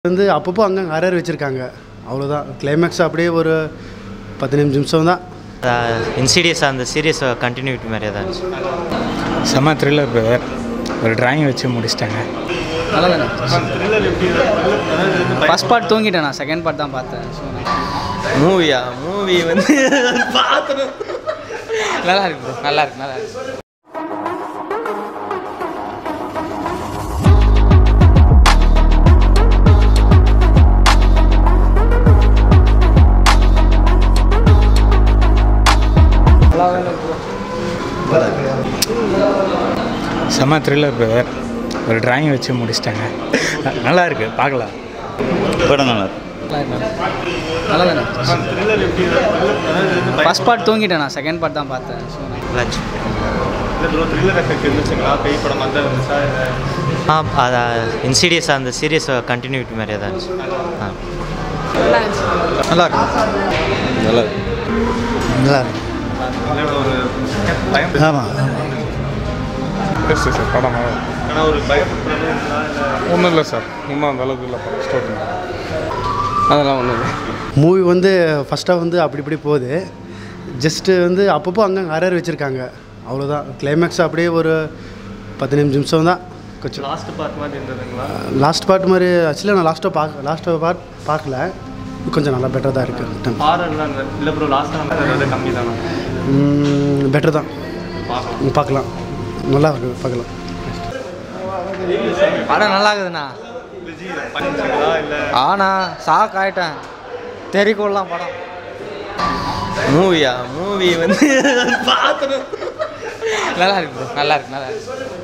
வந்து அப்பப்போ அங்கங்கே அரர் வச்சுருக்காங்க அவ்வளோதான் கிளைமேக்ஸ் அப்படியே ஒரு பதினஞ்சு நிமிஷம் தான் இன்சீரியஸ் அந்த சீரியஸ் கண்டினியூட்டி மாதிரியே தான் இருந்துச்சு செம்ம த்ரில்லர் பிரதர் ஒரு டிராயிங் வச்சு முடிச்சிட்டாங்க நல்லா தானே ஃபஸ்ட் பார்ட் தூங்கிட்டேன் நான் செகண்ட் பார்ட் தான் பார்த்தேன் ஸோ மூவியா மூவி வந்து பார்க்கணும் நல்லா இருக்கு bro. நல்லா இருக்கு நல்லா இருக்கு செம்ம த்ரில்லர் பிரதர் ஒரு டிராயிங் வச்சு முடிச்சிட்டாங்க நல்லா இருக்கு பார்க்கலாம் படம் நல்லா இருக்கு. நல்லா தானே ஃபஸ்ட் பார்ட் தூங்கிட்டேன் நான் செகண்ட் பார்ட் தான் பார்த்தேன் ஸோ நல்லா இருந்துச்சு ஆ அது இன்சீரியஸ் அந்த சீரியஸ் கண்டினியூட்டி மாதிரியே தான் இருந்துச்சு ஆ நல்லா இருக்கு நல்லா இருக்கு நல்லா இருக்கு ஆமாம் பெஸ்ட்டு சார் படம் ஒன்றும் இல்லை சார் இன்னும் அந்த அளவுக்கு இல்லை படம் ஸ்டோரி அதெல்லாம் ஒன்றும் இல்லை மூவி வந்து ஃபஸ்ட்டாக வந்து அப்படி இப்படி போகுது ஜஸ்ட்டு வந்து அப்பப்போ அங்கங்கே அரர் வச்சுருக்காங்க அவ்வளோதான் கிளைமேக்ஸ் அப்படியே ஒரு பதினஞ்சு நிமிஷம் தான் கொஞ்சம் லாஸ்ட் பார்ட் மாதிரி இருந்ததுங்களா லாஸ்ட் பார்ட் மாதிரி ஆக்சுவலாக நான் லாஸ்ட்டாக பார்க்க லாஸ்ட்டாக பார்ட் பார்க்கல கொஞ்சம் நல்லா பெட்டர் தான் இருக்குது ஹாரர்லாம் இல்லை ப்ரோ லாஸ்ட்டாக வந்து கம்மி தானே பெட்டர் தான் பார்க்கலாம் பார்க்கலாம் நல்லா இருக்கு பார்க்கலாம் படம் நல்லா இருக்குதுண்ணா பண்ணிச்சிங்களா இல்லை ஆனா ஷாக் ஆயிட்டேன் தெரிக்கொள்ளலாம் படம் மூவியா மூவி வந்து பார்க்கணும் நல்லா இருக்கு bro. நல்லா இருக்கு நல்லா இருக்கு